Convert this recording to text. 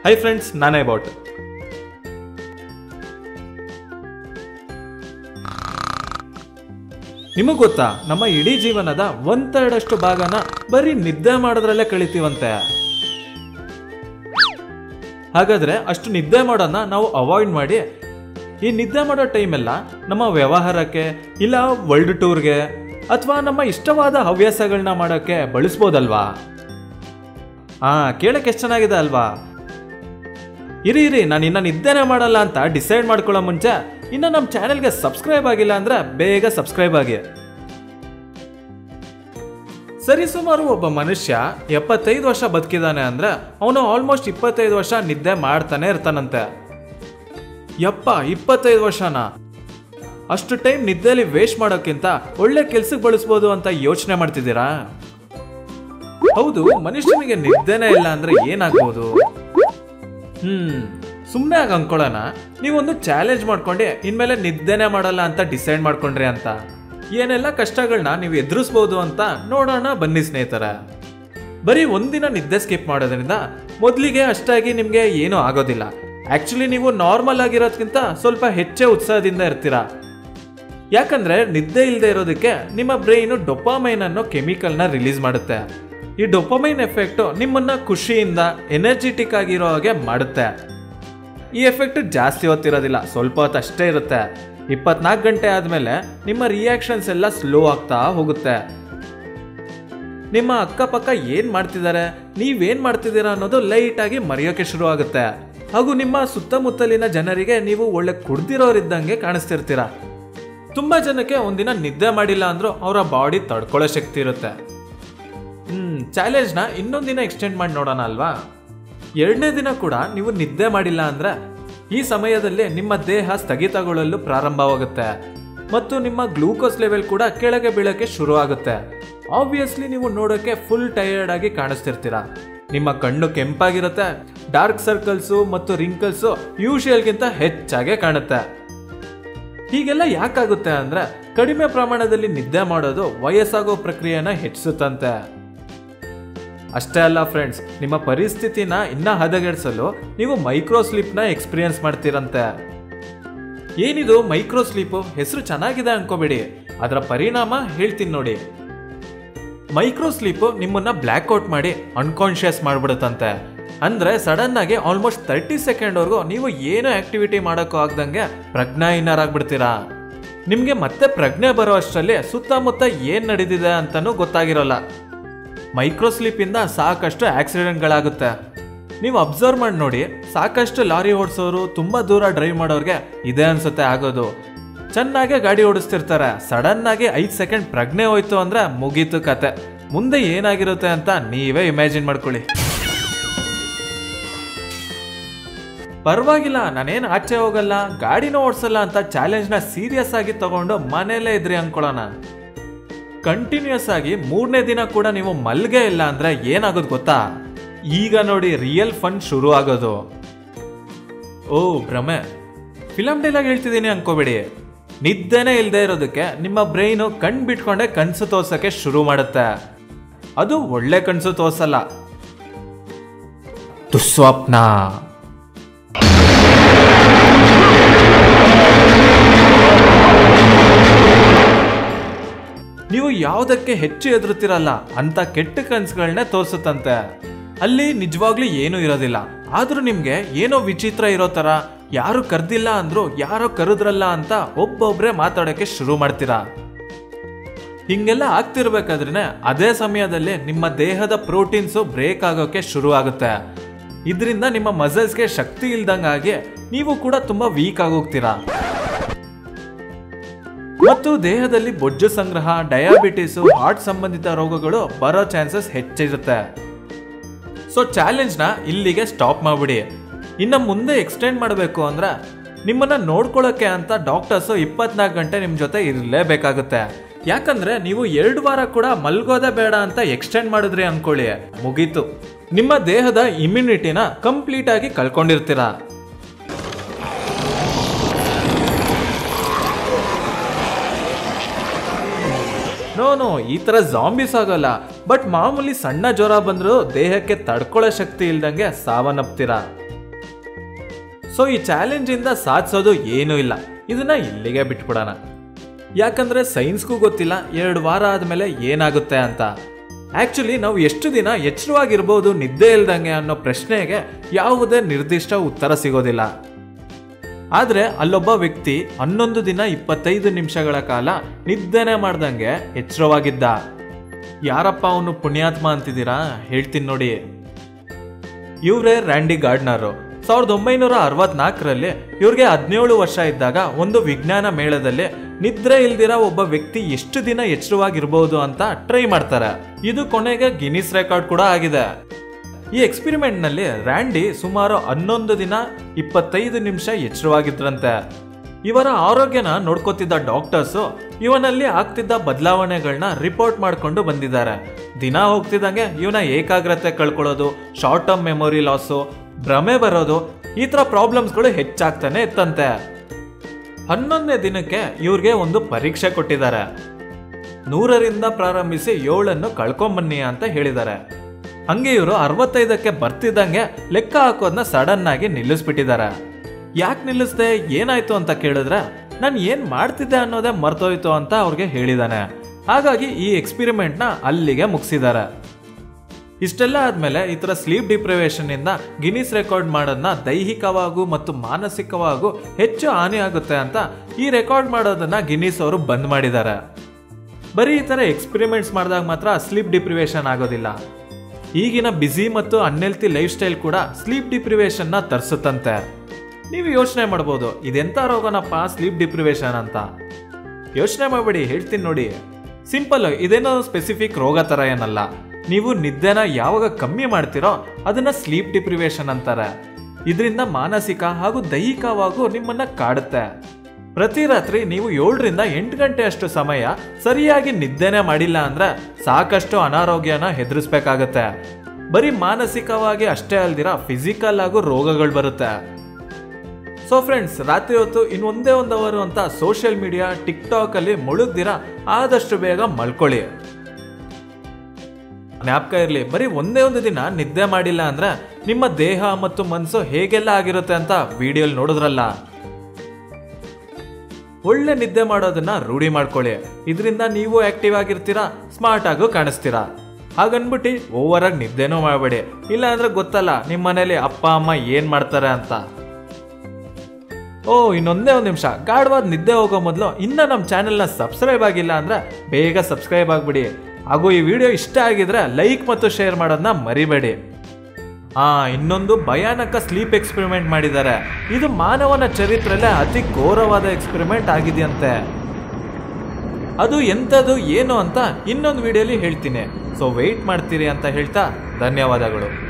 hi friends ನಾನೇ bot ನಿಮಗ್ ಗೊತ್ತಾ ನಮ್ಮ ಇಡೀ ಜೀವನದ ಒಂದ್ ಥರ್ಡಷ್ಟು ಭಾಗನ ಬರೀ ನಿದ್ದೆ ಮಾಡೋದ್ರಲ್ಲೇ ಕಳಿತೀವಂತೆ ಹಾಗಾದ್ರೆ ಅಷ್ಟು ನಿದ್ದೆ ಮಾಡೋದನ್ನ ನಾವು ಅವಾಯ್ಡ್ ಮಾಡಿ ಈ ನಿದ್ದೆ ಮಾಡೋ ಟೈಮೆಲ್ಲ ನಮ್ಮ ವ್ಯವಹಾರಕ್ಕೆ ಇಲ್ಲ ವರ್ಲ್ಡ್ ಟೂರ್ಗೆ ಅಥವಾ ನಮ್ಮ ಇಷ್ಟವಾದ ಹವ್ಯಾಸಗಳನ್ನ ಮಾಡೋಕ್ಕೆ ಬಳಸ್ಬೋದಲ್ವಾ ಹಾ ಕೇಳಕ್ಕೆ ಎಷ್ಟು ಚೆನ್ನಾಗಿದೆ ಅಲ್ವಾ ಇರಿ ಇರಿ ನಾನು ಇನ್ನ ನಿದ್ದೆನೆ ಮಾಡಲ್ಲ ಅಂತ ಡಿಸೈಡ್ ಮಾಡ್ಕೊಳ್ಳೋ ಮುಂಚೆ ಇನ್ನ ನಮ್ಮ ಚಾನೆಲ್ಗೆ ಸಬ್ಸ್ಕ್ರೈಬ್ ಆಗಿಲ್ಲ ಅಂದ್ರೆ ಬೇಗ ಸಬ್ಸ್ಕ್ರೈಬ್ ಆಗಿ ಸರಿಸುಮಾರು ಒಬ್ಬ ಮನುಷ್ಯ ಎಪ್ಪತ್ತೈದು ವರ್ಷ ಬದುಕಿದಾನೆ ಅಂದ್ರೆ ಅವನು ಆಲ್ಮೋಸ್ಟ್ ಇಪ್ಪತ್ತೈದು ವರ್ಷ ನಿದ್ದೆ ಮಾಡ್ತಾನೆ ಇರ್ತಾನಂತೆ ಯಪ್ಪ ಇಪ್ಪತ್ತೈದು ವರ್ಷನ ಅಷ್ಟು ಟೈಮ್ ನಿದ್ದೆಯಲ್ಲಿ ವೇಸ್ಟ್ ಮಾಡೋಕ್ಕಿಂತ ಒಳ್ಳೆ ಕೆಲ್ಸಕ್ಕೆ ಬಳಸ್ಬೋದು ಅಂತ ಯೋಚನೆ ಮಾಡ್ತಿದ್ದೀರಾ ಹೌದು ಮನುಷ್ಯನಿಗೆ ನಿದ್ದೆನೇ ಇಲ್ಲ ಅಂದ್ರೆ ಏನಾಗ್ಬೋದು ಹ್ಮ್ ಸುಮ್ಮನೆ ಆಗ ಅನ್ಕೊಳ್ಳೋಣ ನೀವೊಂದು ಚಾಲೆಂಜ್ ಮಾಡ್ಕೊಂಡೆ ಇನ್ಮೇಲೆ ನಿದ್ದೆನೆ ಮಾಡಲ್ಲ ಅಂತ ಡಿಸೈಡ್ ಮಾಡ್ಕೊಂಡ್ರಿ ಅಂತ ಏನೆಲ್ಲ ಕಷ್ಟಗಳನ್ನ ನೀವು ಎದುರಿಸ್ಬೋದು ಅಂತ ನೋಡೋಣ ಬನ್ನಿ ಸ್ನೇಹಿತರೆ ಬರೀ ಒಂದಿನ ನಿದ್ದೆ ಸ್ಕಿಪ್ ಮಾಡೋದ್ರಿಂದ ಮೊದಲಿಗೆ ಅಷ್ಟಾಗಿ ನಿಮಗೆ ಏನೂ ಆಗೋದಿಲ್ಲ ಆಕ್ಚುಲಿ ನೀವು ನಾರ್ಮಲ್ ಆಗಿರೋದ್ಕಿಂತ ಸ್ವಲ್ಪ ಹೆಚ್ಚೇ ಉತ್ಸಾಹದಿಂದ ಇರ್ತೀರಾ ಯಾಕಂದ್ರೆ ನಿದ್ದೆ ಇಲ್ಲದೆ ಇರೋದಕ್ಕೆ ನಿಮ್ಮ ಬ್ರೈನು ಡೊಪಾಮೈನ್ ಅನ್ನೋ ಕೆಮಿಕಲ್ನ ರಿಲೀಸ್ ಮಾಡುತ್ತೆ ಈ ಡೊಪಾಮೈನ್ ಎಫೆಕ್ಟ್ ನಿಮ್ಮನ್ನ ಖುಷಿಯಿಂದ ಎನರ್ಜೆಟಿಕ್ ಆಗಿರೋ ಹಾಗೆ ಮಾಡುತ್ತೆ ಈ ಎಫೆಕ್ಟ್ ಜಾಸ್ತಿ ಹೊತ್ತಿರೋದಿಲ್ಲ ಸ್ವಲ್ಪ ಹೊತ್ತು ಅಷ್ಟೇ ಇರುತ್ತೆ ಇಪ್ಪತ್ನಾಲ್ಕು ಗಂಟೆ ಆದಮೇಲೆ ನಿಮ್ಮ ರಿಯಾಕ್ಷನ್ಸ್ ಎಲ್ಲ ಸ್ಲೋ ಆಗ್ತಾ ಹೋಗುತ್ತೆ ನಿಮ್ಮ ಅಕ್ಕಪಕ್ಕ ಏನ್ ಮಾಡ್ತಿದ್ದಾರೆ ನೀವೇನ್ ಮಾಡ್ತಿದ್ದೀರಾ ಅನ್ನೋದು ಲೈಟ್ ಆಗಿ ಮರೆಯೋಕೆ ಶುರು ಆಗುತ್ತೆ ಹಾಗೂ ನಿಮ್ಮ ಸುತ್ತಮುತ್ತಲಿನ ಜನರಿಗೆ ನೀವು ಒಳ್ಳೆ ಕುಡ್ದಿರೋರಿದ್ದಂಗೆ ಕಾಣಿಸ್ತಿರ್ತೀರಾ ತುಂಬಾ ಜನಕ್ಕೆ ಒಂದಿನ ನಿದ್ದೆ ಮಾಡಿಲ್ಲ ಅಂದ್ರೂ ಅವರ ಬಾಡಿ ತಡ್ಕೊಳ್ಳೋ ಶಕ್ತಿ ಇರುತ್ತೆ ಹ್ಮ್ ಚಾಲೆಂಜ್ನ ಇನ್ನೊಂದಿನ ಎಕ್ಸ್ಟೆಂಡ್ ಮಾಡಿ ನೋಡೋಣ ಅಲ್ವಾ ಎರಡನೇ ದಿನ ಕೂಡ ನೀವು ನಿದ್ದೆ ಮಾಡಿಲ್ಲ ಅಂದ್ರೆ ಈ ಸಮಯದಲ್ಲಿ ನಿಮ್ಮ ದೇಹ ಸ್ಥಗಿತಗೊಳ್ಳಲು ಪ್ರಾರಂಭವಾಗುತ್ತೆ ಮತ್ತು ನಿಮ್ಮ ಗ್ಲೂಕೋಸ್ ಲೆವೆಲ್ ಕೂಡ ಕೆಳಗೆ ಬೀಳಕ್ಕೆ ಶುರು ಆಗುತ್ತೆ ಆಬ್ವಿಯಸ್ಲಿ ನೀವು ನೋಡೋಕೆ ಫುಲ್ ಟಯರ್ಡ್ ಆಗಿ ಕಾಣಿಸ್ತಿರ್ತೀರಾ ನಿಮ್ಮ ಕಣ್ಣು ಕೆಂಪಾಗಿರುತ್ತೆ ಡಾರ್ಕ್ ಸರ್ಕಲ್ಸು ಮತ್ತು ರಿಂಕಲ್ಸು ಯೂಶುವಲ್ಗಿಂತ ಹೆಚ್ಚಾಗೆ ಕಾಣುತ್ತೆ ಹೀಗೆಲ್ಲ ಯಾಕಾಗುತ್ತೆ ಅಂದ್ರೆ ಕಡಿಮೆ ಪ್ರಮಾಣದಲ್ಲಿ ನಿದ್ದೆ ಮಾಡೋದು ವಯಸ್ಸಾಗೋ ಪ್ರಕ್ರಿಯೆನ ಹೆಚ್ಚಿಸುತ್ತಂತೆ ಅಷ್ಟೇ ಅಲ್ಲ ಫ್ರೆಂಡ್ಸ್ ನಿಮ್ಮ ಪರಿಸ್ಥಿತಿನ ಇನ್ನ ಹದಗೆಡಿಸಲು ನೀವು ಮೈಕ್ರೋ ಸ್ಲೀಪ್ನ ಎಕ್ಸ್ಪೀರಿಯನ್ಸ್ ಮಾಡ್ತೀರಂತೆ ಏನಿದು ಮೈಕ್ರೋ ಸ್ಲೀಪು ಹೆಸರು ಚೆನ್ನಾಗಿದೆ ಅನ್ಕೋಬೇಡಿ ಅದರ ಪರಿಣಾಮ ಹೇಳ್ತೀನಿ ನೋಡಿ ಮೈಕ್ರೋ ಸ್ಲೀಪು ನಿಮ್ಮನ್ನ ಬ್ಲ್ಯಾಕ್ ಔಟ್ ಮಾಡಿ ಅನ್ಕಾನ್ಶಿಯಸ್ ಮಾಡ್ಬಿಡುತ್ತಂತೆ ಅಂದ್ರೆ ಸಡನ್ ಆಗಿ ಆಲ್ಮೋಸ್ಟ್ ತರ್ಟಿ ಸೆಕೆಂಡ್ವರೆಗೂ ನೀವು ಏನು ಆಕ್ಟಿವಿಟಿ ಮಾಡೋಕ್ಕೂ ಆಗ್ದಂಗೆ ಪ್ರಜ್ಞಾಹೀನರಾಗ್ಬಿಡ್ತೀರಾ ನಿಮ್ಗೆ ಮತ್ತೆ ಪ್ರಜ್ಞೆ ಬರೋ ಅಷ್ಟರಲ್ಲಿ ಸುತ್ತಮುತ್ತ ಏನ್ ನಡೆದಿದೆ ಅಂತಾನೂ ಗೊತ್ತಾಗಿರೋಲ್ಲ ಮೈಕ್ರೋ ಸ್ಲೀಪಿಂದ ಸಾಕಷ್ಟು ಆಕ್ಸಿಡೆಂಟ್ಗಳಾಗುತ್ತೆ ನೀವು ಅಬ್ಸರ್ವ್ ಮಾಡಿ ನೋಡಿ ಸಾಕಷ್ಟು ಲಾರಿ ಓಡಿಸೋರು ತುಂಬಾ ದೂರ ಡ್ರೈವ್ ಮಾಡೋರ್ಗೆ ಇದೇ ಅನ್ಸುತ್ತೆ ಆಗೋದು ಚೆನ್ನಾಗೆ ಗಾಡಿ ಓಡಿಸ್ತಿರ್ತಾರೆ ಸಡನ್ ಆಗಿ ಐದು ಸೆಕೆಂಡ್ ಪ್ರಜ್ಞೆ ಹೋಯ್ತು ಅಂದ್ರೆ ಮುಗೀತು ಕತೆ ಮುಂದೆ ಏನಾಗಿರುತ್ತೆ ಅಂತ ನೀವೇ ಇಮ್ಯಾಜಿನ್ ಮಾಡ್ಕೊಳ್ಳಿ ಪರವಾಗಿಲ್ಲ ನಾನೇನು ಆಚೆ ಹೋಗಲ್ಲ ಗಾಡಿನೂ ಓಡಿಸಲ್ಲ ಅಂತ ಚಾಲೆಂಜ್ನ ಸೀರಿಯಸ್ ಆಗಿ ತಗೊಂಡು ಮನೆಯಲ್ಲೇ ಇದ್ರಿ ಅನ್ಕೊಳ್ಳೋಣ ಕಂಟಿನ್ಯೂಸ್ ಆಗಿ ಮೂರನೇ ದಿನ ಕೂಡ ನೀವು ಮಲ್ಗೆ ಇಲ್ಲ ಅಂದ್ರೆ ಏನಾಗೋದು ಗೊತ್ತಾ ಈಗ ನೋಡಿ ರಿಯಲ್ ಫನ್ ಶುರು ಆಗೋದು ಓ ಭ್ರಮೆ ಫಿಲಮ್ ಡೈಲಾಗ್ ಹೇಳ್ತಿದ್ದೀನಿ ಅನ್ಕೋಬೇಡಿ ನಿದ್ದೆನೇ ಇಲ್ಲದೆ ಇರೋದಕ್ಕೆ ನಿಮ್ಮ ಬ್ರೈನು ಕಣ್ ಬಿಟ್ಕೊಂಡೆ ಕನ್ಸು ತೋರ್ಸಕ್ಕೆ ಶುರು ಮಾಡುತ್ತೆ ಅದು ಒಳ್ಳೆ ಕನ್ಸು ತೋರ್ಸಲ್ಲ ದುಸ್ವಪ್ನ ನೀವು ಯಾವುದಕ್ಕೆ ಹೆಚ್ಚು ಎದುರುತ್ತಿರಲ್ಲ ಅಂತ ಕೆಟ್ಟ ಕನ್ಸುಗಳನ್ನೇ ತೋರಿಸುತ್ತಂತೆ ಅಲ್ಲಿ ನಿಜವಾಗ್ಲೂ ಏನೂ ಇರೋದಿಲ್ಲ ಆದ್ರೂ ನಿಮ್ಗೆ ಏನೋ ವಿಚಿತ್ರ ಇರೋ ತರ ಯಾರು ಕರ್ದಿಲ್ಲ ಅಂದ್ರು ಯಾರೋ ಕರೆದ್ರಲ್ಲ ಅಂತ ಒಬ್ಬೊಬ್ರೆ ಮಾತಾಡೋಕೆ ಶುರು ಮಾಡ್ತೀರಾ ಹಿಂಗೆಲ್ಲ ಆಗ್ತಿರ್ಬೇಕಾದ್ರೆ ಅದೇ ಸಮಯದಲ್ಲಿ ನಿಮ್ಮ ದೇಹದ ಪ್ರೋಟೀನ್ಸು ಬ್ರೇಕ್ ಆಗೋಕೆ ಶುರು ಆಗುತ್ತೆ ಇದರಿಂದ ನಿಮ್ಮ ಮಸಲ್ಸ್ಗೆ ಶಕ್ತಿ ಇಲ್ದಂಗಾಗಿ ನೀವು ಕೂಡ ತುಂಬಾ ವೀಕ್ ಆಗೋಗ್ತೀರಾ ಮತ್ತು ದೇಹದಲ್ಲಿ ಬೊಜ್ಜು ಸಂಗ್ರಹ ಡಯಾಬಿಟಿಸ್ ಹಾರ್ಟ್ ಸಂಬಂಧಿತ ರೋಗಗಳು ಬರೋ ಚಾನ್ಸಸ್ ಹೆಚ್ಚಿರುತ್ತೆ ಸೊ ಚಾಲೆಂಜ್ನ ಇಲ್ಲಿಗೆ ಸ್ಟಾಪ್ ಮಾಡ್ಬಿಡಿ ಇನ್ನು ಮುಂದೆ ಎಕ್ಸ್ಟೆಂಡ್ ಮಾಡಬೇಕು ಅಂದ್ರೆ ನಿಮ್ಮನ್ನ ನೋಡ್ಕೊಳ್ಳೋಕೆ ಅಂತ ಡಾಕ್ಟರ್ಸ್ ಇಪ್ಪತ್ನಾಲ್ಕು ಗಂಟೆ ನಿಮ್ಮ ಜೊತೆ ಇರಲೇಬೇಕಾಗುತ್ತೆ ಯಾಕಂದ್ರೆ ನೀವು ಎರಡು ವಾರ ಕೂಡ ಮಲ್ಗೋದೇ ಬೇಡ ಅಂತ ಎಕ್ಸ್ಟೆಂಡ್ ಮಾಡಿದ್ರಿ ಅನ್ಕೊಳ್ಳಿ ಮುಗೀತು ನಿಮ್ಮ ದೇಹದ ಇಮ್ಯುನಿಟಿನ ಕಂಪ್ಲೀಟ್ ಆಗಿ ಕಳ್ಕೊಂಡಿರ್ತೀರಾ ನೋ ನೋ ಈ ತರ ಜಾಂಬೀಸ್ ಆಗಲ್ಲ ಬಟ್ ಮಾಮೂಲಿ ಸಣ್ಣ ಜ್ವರ ಬಂದ್ರು ದೇಹಕ್ಕೆ ತಡ್ಕೊಳ್ಳೋ ಶಕ್ತಿ ಇಲ್ದಂಗೆ ಸಾವನ್ನಪ್ತೀರಾ ಸೊ ಈ ಚಾಲೆಂಜ್ ಇಂದ ಸಾಧಿಸೋದು ಏನೂ ಇಲ್ಲ ಇದನ್ನ ಇಲ್ಲಿಗೆ ಬಿಟ್ಬಿಡೋಣ ಯಾಕಂದ್ರೆ ಸೈನ್ಸ್ಗೂ ಗೊತ್ತಿಲ್ಲ ಎರಡು ವಾರ ಆದ್ಮೇಲೆ ಏನಾಗುತ್ತೆ ಅಂತ ಆಕ್ಚುಲಿ ನಾವು ಎಷ್ಟು ದಿನ ಎಚ್ಚರವಾಗಿರ್ಬೋದು ನಿದ್ದೆ ಇಲ್ದಂಗೆ ಅನ್ನೋ ಪ್ರಶ್ನೆಗೆ ಯಾವುದೇ ನಿರ್ದಿಷ್ಟ ಉತ್ತರ ಸಿಗೋದಿಲ್ಲ ಆದ್ರೆ ಅಲ್ಲೊಬ್ಬ ವ್ಯಕ್ತಿ ಹನ್ನೊಂದು ದಿನ ಇಪ್ಪತ್ತೈದು ನಿಮಿಷಗಳ ಕಾಲ ನಿದ್ದೆನೆ ಮಾಡ್ದಂಗೆ ಎಚ್ಚರವಾಗಿದ್ದ ಯಾರಪ್ಪ ಅವನು ಪುಣ್ಯಾತ್ಮ ಅಂತಿದ್ದೀರಾ ಹೇಳ್ತೀನಿ ನೋಡಿ ಇವ್ರೇ ರ್ಯಾಂಡಿ ಗಾರ್ಡ್ನರು ಸಾವಿರದ ಒಂಬೈನೂರ ಅರವತ್ನಾಲ್ಕರಲ್ಲಿ ಇವ್ರಿಗೆ ಹದಿನೇಳು ವರ್ಷ ಇದ್ದಾಗ ಒಂದು ವಿಜ್ಞಾನ ಮೇಳದಲ್ಲಿ ನಿದ್ರೆ ಇಲ್ದಿರ ಒಬ್ಬ ವ್ಯಕ್ತಿ ಎಷ್ಟು ದಿನ ಎಚ್ಚರವಾಗಿರ್ಬೋದು ಅಂತ ಟ್ರೈ ಮಾಡ್ತಾರೆ ಇದು ಕೊನೆಗೆ ಗಿನಿಸ್ ರೆಕಾರ್ಡ್ ಕೂಡ ಆಗಿದೆ ಈ ಎಕ್ಸ್ಪಿರಿಮೆಂಟ್ ನಲ್ಲಿ ರ್ಯಾಂಡಿ ಸುಮಾರು ಹನ್ನೊಂದು ದಿನ ಇಪ್ಪತ್ತೈದು ನಿಮಿಷ ಎಚ್ಚರವಾಗಿದ್ರಂತೆ ಇವರ ಆರೋಗ್ಯನ ನೋಡ್ಕೋತಿದ್ದ ಡಾಕ್ಟರ್ಸು ಇವನಲ್ಲಿ ಆಗ್ತಿದ್ದ ಬದಲಾವಣೆಗಳನ್ನ ರಿಪೋರ್ಟ್ ಮಾಡ್ಕೊಂಡು ಬಂದಿದ್ದಾರೆ ದಿನ ಹೋಗ್ತಿದ್ದಂಗೆ ಇವನ ಏಕಾಗ್ರತೆ ಕಳ್ಕೊಳ್ಳೋದು ಶಾರ್ಟ್ ಟರ್ಮ್ ಮೆಮೊರಿ ಲಾಸು ಭ್ರಮೆ ಬರೋದು ಈ ತರ ಪ್ರಾಬ್ಲಮ್ಸ್ಗಳು ಹೆಚ್ಚಾಗ್ತಾನೆ ಇತ್ತಂತೆ ಹನ್ನೊಂದನೇ ದಿನಕ್ಕೆ ಇವ್ರಿಗೆ ಒಂದು ಪರೀಕ್ಷೆ ಕೊಟ್ಟಿದ್ದಾರೆ ನೂರರಿಂದ ಪ್ರಾರಂಭಿಸಿ ಏಳನ್ನು ಕಳ್ಕೊಂಬನ್ನಿ ಅಂತ ಹೇಳಿದ್ದಾರೆ ಹಂಗೆ ಇವರು ಅರವತ್ತೈದಕ್ಕೆ ಬರ್ತಿದ್ದಂಗೆ ಲೆಕ್ಕ ಹಾಕೋದನ್ನ ಸಡನ್ ಆಗಿ ನಿಲ್ಲಿಸ್ಬಿಟ್ಟಿದ್ದಾರೆ ಯಾಕೆ ನಿಲ್ಲಿಸ್ದೆ ಏನಾಯ್ತು ಅಂತ ಕೇಳಿದ್ರೆ ನಾನು ಏನ್ ಮಾಡ್ತಿದ್ದೆ ಅನ್ನೋದೇ ಮರ್ತೋಯ್ತು ಅಂತ ಅವ್ರಿಗೆ ಹೇಳಿದಾನೆ ಹಾಗಾಗಿ ಈ ಎಕ್ಸ್ಪಿರಿಮೆಂಟ್ನ ಅಲ್ಲಿಗೆ ಮುಗಿಸಿದ್ದಾರೆ ಇಷ್ಟೆಲ್ಲ ಆದ್ಮೇಲೆ ಈ ತರ ಸ್ಲೀಪ್ ಡಿಪ್ರಿವೇಶನ್ ಇಂದ ಗಿನಿಸ್ ರೆಕಾರ್ಡ್ ಮಾಡೋದನ್ನ ದೈಹಿಕವಾಗೂ ಮತ್ತು ಮಾನಸಿಕವಾಗೂ ಹೆಚ್ಚು ಹಾನಿ ಆಗುತ್ತೆ ಅಂತ ಈ ರೆಕಾರ್ಡ್ ಮಾಡೋದನ್ನ ಗಿನಿಸ್ ಅವರು ಬಂದ್ ಮಾಡಿದ್ದಾರೆ ಬರೀ ಈ ತರ ಎಕ್ಸ್ಪೆರಿಮೆಂಟ್ಸ್ ಮಾಡಿದಾಗ ಮಾತ್ರ ಸ್ಲೀಪ್ ಡಿಪ್ರಿವೇಶನ್ ಆಗೋದಿಲ್ಲ ಈಗಿನ ಬ್ಯುಸಿ ಮತ್ತು ಅನ್ಹೆಲ್ತಿ ಲೈಫ್ ಸ್ಟೈಲ್ ಕೂಡ ಸ್ಲೀಪ್ ಡಿಪ್ರಿವೇಶನ್ ನ ತರಿಸುತ್ತಂತೆ ನೀವು ಯೋಚನೆ ಮಾಡ್ಬೋದು ಇದೆಂತ ರೋಗನಪ್ಪ ಸ್ಲೀಪ್ ಡಿಪ್ರಿವೇಶನ್ ಅಂತ ಯೋಚನೆ ಮಾಡಬೇಡಿ ಹೇಳ್ತೀನಿ ನೋಡಿ ಸಿಂಪಲ್ ಇದೇನೋ ಸ್ಪೆಸಿಫಿಕ್ ರೋಗ ತರ ಏನಲ್ಲ ನೀವು ನಿದ್ದೆನ ಯಾವಾಗ ಕಮ್ಮಿ ಮಾಡ್ತೀರೋ ಅದನ್ನ ಸ್ಲೀಪ್ ಡಿಪ್ರಿವೇಶನ್ ಅಂತಾರೆ ಇದರಿಂದ ಮಾನಸಿಕ ಹಾಗೂ ದೈಹಿಕವಾಗೂ ನಿಮ್ಮನ್ನ ಕಾಡುತ್ತೆ ಪ್ರತಿ ರಾತ್ರಿ ನೀವು ಏಳರಿಂದ ಎಂಟು ಗಂಟೆ ಅಷ್ಟು ಸಮಯ ಸರಿಯಾಗಿ ನಿದ್ದೆನೆ ಮಾಡಿಲ್ಲ ಅಂದ್ರೆ ಸಾಕಷ್ಟು ಅನಾರೋಗ್ಯನ ಹೆದರಿಸ್ಬೇಕಾಗತ್ತೆ ಬರೀ ಮಾನಸಿಕವಾಗಿ ಅಷ್ಟೇ ಅಲ್ದಿರ ಫಿಸಿಕಲ್ ಹಾಗೂ ರೋಗಗಳು ಬರುತ್ತೆ ಸೊ ಫ್ರೆಂಡ್ಸ್ ರಾತ್ರಿ ಹೊತ್ತು ಇನ್ನೊಂದೇ ಒಂದು ಅವರು ಅಂತ ಸೋಷಿಯಲ್ ಮೀಡಿಯಾ ಟಿಕ್ ಟಾಕ್ ಅಲ್ಲಿ ಮುಳುಗ್ದಿರ ಆದಷ್ಟು ಬೇಗ ಮಲ್ಕೊಳ್ಳಿ ಜ್ಞಾಪಕ ಇರಲಿ ಬರೀ ಒಂದೇ ಒಂದು ದಿನ ನಿದ್ದೆ ಮಾಡಿಲ್ಲ ಅಂದ್ರೆ ನಿಮ್ಮ ದೇಹ ಮತ್ತು ಮನಸ್ಸು ಹೇಗೆಲ್ಲ ಆಗಿರುತ್ತೆ ಅಂತ ವಿಡಿಯೋಲ್ ನೋಡಿದ್ರಲ್ಲ ಒಳ್ಳೆ ನಿದ್ದೆ ಮಾಡೋದನ್ನ ರೂಢಿ ಮಾಡ್ಕೊಳ್ಳಿ ಇದರಿಂದ ನೀವು ಆಕ್ಟಿವ್ ಆಗಿರ್ತೀರಾ ಸ್ಮಾರ್ಟ್ ಆಗು ಕಾಣಿಸ್ತೀರಾ ಹಾಗನ್ಬಿಟ್ಟು ಓವರ್ ಆಗಿ ನಿದ್ದೆನೂ ಮಾಡಬೇಡಿ ಇಲ್ಲ ಅಂದ್ರೆ ಗೊತ್ತಲ್ಲ ನಿಮ್ಮ ಮನೇಲಿ ಅಪ್ಪ ಅಮ್ಮ ಏನ್ ಮಾಡ್ತಾರೆ ಅಂತ ಓ ಇನ್ನೊಂದೇ ಒಂದು ನಿಮಿಷ ಗಾಢವಾದ ನಿದ್ದೆ ಹೋಗೋ ಮೊದಲು ಇನ್ನ ನಮ್ಮ ಚಾನೆಲ್ನ ಸಬ್ಸ್ಕ್ರೈಬ್ ಆಗಿಲ್ಲ ಅಂದ್ರೆ ಬೇಗ ಸಬ್ಸ್ಕ್ರೈಬ್ ಆಗ್ಬಿಡಿ ಹಾಗೂ ಈ ವಿಡಿಯೋ ಇಷ್ಟ ಆಗಿದ್ರೆ ಲೈಕ್ ಮತ್ತು ಶೇರ್ ಮಾಡೋದನ್ನ ಮರಿಬೇಡಿ ಆ ಇನ್ನೊಂದು ಭಯಾನಕ ಸ್ಲೀಪ್ ಎಕ್ಸ್ಪೆರಿಮೆಂಟ್ ಮಾಡಿದ್ದಾರೆ ಇದು ಮಾನವನ ಚರಿತ್ರೆಯಲ್ಲೇ ಅತಿ ಘೋರವಾದ ಎಕ್ಸ್ಪೆರಿಮೆಂಟ್ ಆಗಿದೆಯಂತೆ ಅದು ಎಂಥದ್ದು ಏನು ಅಂತ ಇನ್ನೊಂದು ವಿಡಿಯೋಲಿ ಹೇಳ್ತೀನಿ ಸೊ ವೆಯ್ಟ್ ಮಾಡ್ತೀರಿ ಅಂತ ಹೇಳ್ತಾ ಧನ್ಯವಾದಗಳು